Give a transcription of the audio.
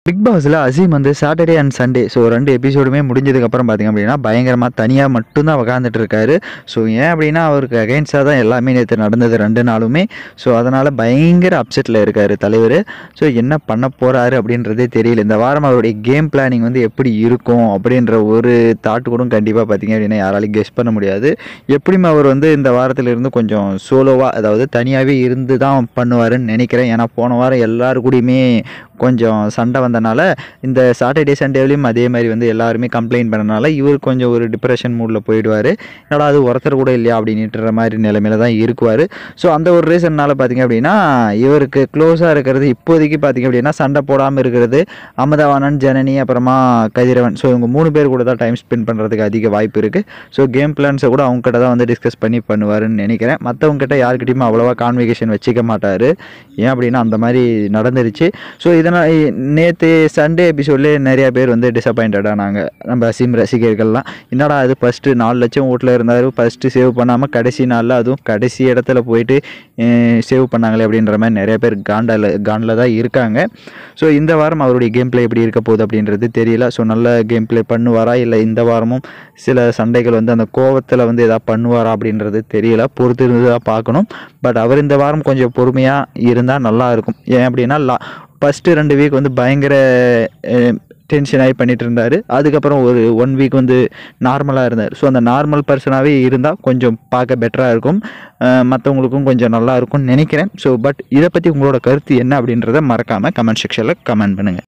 big பாஸில் அசீம் வந்து Saturday and Sunday so ரெண்டு எபிசோடுமே முடிஞ்சதுக்கப்புறம் பார்த்திங்க அப்படின்னா பயங்கரமாக தனியாக மட்டும்தான் உக்காந்துட்டு இருக்காரு ஸோ ஏன் அப்படின்னா அவருக்கு அகைன்ஸ்டாக தான் எல்லாமே நேற்று நடந்தது ரெண்டு நாளுமே ஸோ அதனால் பயங்கர அப்செட்டில் இருக்கார் தலைவர் ஸோ என்ன பண்ண போகிறாரு அப்படின்றதே தெரியல இந்த வாரம் அவருடைய கேம் பிளானிங் வந்து எப்படி இருக்கும் அப்படின்ற ஒரு தாட் கூட கண்டிப்பாக பார்த்தீங்க அப்படின்னா யாராலையும் கெஸ் பண்ண முடியாது எப்படியும் அவர் வந்து இந்த வாரத்துல இருந்து கொஞ்சம் சோலோவாக அதாவது தனியாகவே இருந்து தான் பண்ணுவாருன்னு நினைக்கிறேன் ஏன்னா போன வாரம் எல்லாரு கூடயுமே கொஞ்சம் சண்டை வந்தனால இந்த சாட்டர்டே சண்டேவிலையும் அதே மாதிரி வந்து எல்லாருமே கம்ப்ளைண்ட் பண்ணனால இவர் கொஞ்சம் ஒரு டிப்ரெஷன் மூடில் போயிடுவார் என்னடா அது ஒருத்தர் கூட இல்லையா அப்படின்னுன்ற மாதிரி நிலைமையில தான் இருக்குவார் ஸோ அந்த ஒரு ரீசன்னால பார்த்தீங்க அப்படின்னா இவருக்கு க்ளோஸாக இருக்கிறது இப்போதைக்கு பார்த்தீங்க அப்படின்னா சண்டை போடாமல் இருக்கிறது அமதவானன் ஜனனி அப்புறமா கதிரவன் ஸோ இவங்க மூணு பேர் கூட தான் டைம் ஸ்பெண்ட் பண்ணுறதுக்கு அதிக வாய்ப்பு இருக்குது ஸோ கேம் பிளான்ஸை கூட அவங்க கிட்ட தான் வந்து டிஸ்கஸ் பண்ணி பண்ணுவாருன்னு நினைக்கிறேன் மற்றவங்க கிட்ட யார்கிட்டயுமே அவ்வளோவா கான்வெகேஷன் வச்சுக்க மாட்டார் ஏன் அப்படின்னா அந்த மாதிரி நடந்துருச்சு ஸோ இதனால் நேற்று சண்டே எபிசோட்லேயே நிறைய பேர் வந்து டிசப்பாயிண்டடாக நாங்கள் நம்ம அசீம் ரசிகர்கள்லாம் என்னடா அது ஃபஸ்ட்டு நாலு லட்சம் ஓட்டில் இருந்தார் ஃபஸ்ட்டு சேவ் பண்ணாமல் கடைசி நாளில் அதுவும் கடைசி இடத்துல போயிட்டு சேவ் பண்ணாங்களே அப்படின்ற மாதிரி நிறைய பேர் காண்டால காண்டில் தான் இருக்காங்க ஸோ இந்த வாரம் அவருடைய கேம் ப்ளே எப்படி இருக்க போகுது அப்படின்றது தெரியல ஸோ நல்ல கேம் ப்ளே பண்ணுவாரா இல்லை இந்த வாரமும் சில சண்டைகள் வந்து அந்த கோவத்தில் வந்து எதாவது பண்ணுவாரா அப்படின்றது தெரியல பொறுத்து இருந்து தான் பார்க்கணும் பட் அவர் இந்த வாரம் கொஞ்சம் பொறுமையாக இருந்தால் நல்லா இருக்கும் ஏன் அப்படின்னா லா ஃபஸ்ட்டு ரெண்டு வீக் வந்து பயங்கர டென்ஷன் ஆகி பண்ணிட்டு இருந்தார் அதுக்கப்புறம் ஒரு ஒன் வீக் வந்து நார்மலாக இருந்தார் ஸோ அந்த நார்மல் பர்சனாகவே இருந்தால் கொஞ்சம் பார்க்க பெட்டராக இருக்கும் மற்றவங்களுக்கும் கொஞ்சம் நல்லா இருக்கும்னு நினைக்கிறேன் ஸோ பட் இதை பற்றி உங்களோட கருத்து என்ன அப்படின்றத மறக்காமல் கமெண்ட் செக்ஷனில் கமெண்ட் பண்ணுங்கள்